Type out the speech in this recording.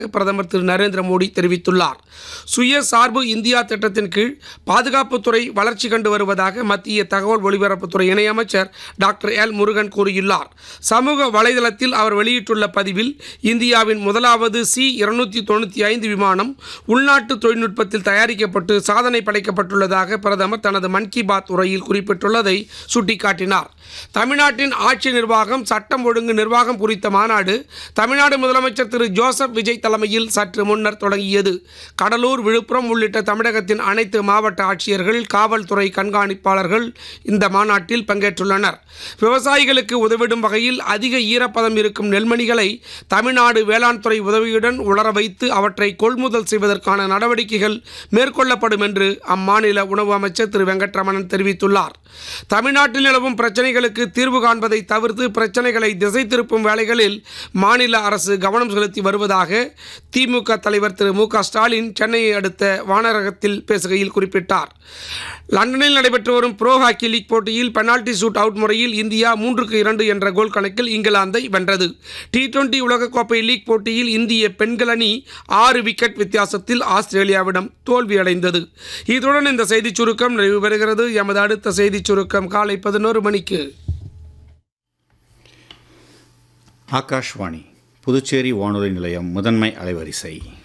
பிரதமர் திரு நரேந்திர மோடி தெரிவித்துள்ளார் சுய சார்பு இந்தியா திட்டத்தின் கீழ் பாதுகாப்புத்துறை வளர்ச்சி கண்டு வருவதாக மத்திய தகவல் ஒலிபரப்புத்துறை இணையமைச்சர் டாக்டர் எல் முருகன் கூறியுள்ளார் சமூக வலைதளத்தில் அவர் வெளியிட்டுள்ள பதிவில் இந்தியாவின் முதலாவது சி இருநூத்தி தொண்ணூற்றி ஐந்து விமானம் உள்நாட்டு தொழில்நுட்பத்தில் தயாரிக்கப்பட்டு சாதனை படைக்கப்பட்டுள்ளதாக பிரதமர் தனது மன் கி பாத் உரையில் குறிப்பிட்டுள்ளதை சுட்டிக்காட்டினார் தமிழ்நாட்டின் ஆட்சி நிர்வாகம் சட்டம் ஒழுங்கு நிர்வாகம் குறித்த மாநாடு தமிழ்நாடு முதலமைச்சர் திரு ஜோசப் விஜய் தலைமையில் சற்று முன்னர் தொடங்கியது கடலூர் விழுப்புரம் உள்ளிட்ட தமிழகத்தின் அனைத்து மாவட்ட ஆட்சியர்கள் காவல்துறை கண்காணிப்பாளர்கள் இந்த மாநாட்டில் பங்கேற்றுள்ளனர் விவசாயிகளுக்கு உதவிடும் வகையில் அதிக ஈரப்பதம் இருக்கும் நெல்மணிகளை தமிழ்நாடு வேளாண் துறை உதவியுடன் உலர வைத்து அவற்றை கொள்முதல் செய்வதற்கான நடவடிக்கைகள் மேற்கொள்ளப்படும் என்று அம்மாநில உணவு அமைச்சர் திரு வெங்கட்ரமணன் தெரிவித்துள்ளார் தமிழ்நாட்டில் நிலவும் பிரச்சனைகளுக்கு தீர்வு காண்பதை தவிர்த்து பிரச்சனைகளை திசை திருப்பும் வேலைகளில் மாநில அரசு கவனம் செலுத்தி வருவதாக திமுக தலைவர் திரு மு க ஸ்டாலின் சென்னையை அடுத்த வானரகத்தில் பேசுகையில் குறிப்பிட்டார் லண்டனில் நடைபெற்று வரும் ப்ரோ ஹாக்கி லீக் போட்டியில் பெனால்டி ஷூட் அவுட் முறையில் இந்தியா மூன்றுக்கு இரண்டு என்ற கோல் கணக்கில் இங்கிலாந்தை வென்றது டி டுவெண்டி உலகக்கோப்பை லீக் போட்டியில் இந்திய பெண்கள் அணி ஆறு விக்கெட் வித்தியாசத்தில் ஆஸ்திரேலியாவிடம் தோல்வியடைந்தது இத்துடன் இந்த செய்திச் சுருக்கம் நிறைவு பெறுகிறது எமது அடுத்த செய்திச் சுருக்கம் காலை பதினோரு மணிக்கு ஆகாஷ்வாணி புதுச்சேரி வானொலி நிலையம் முதன்மை அலைவரிசை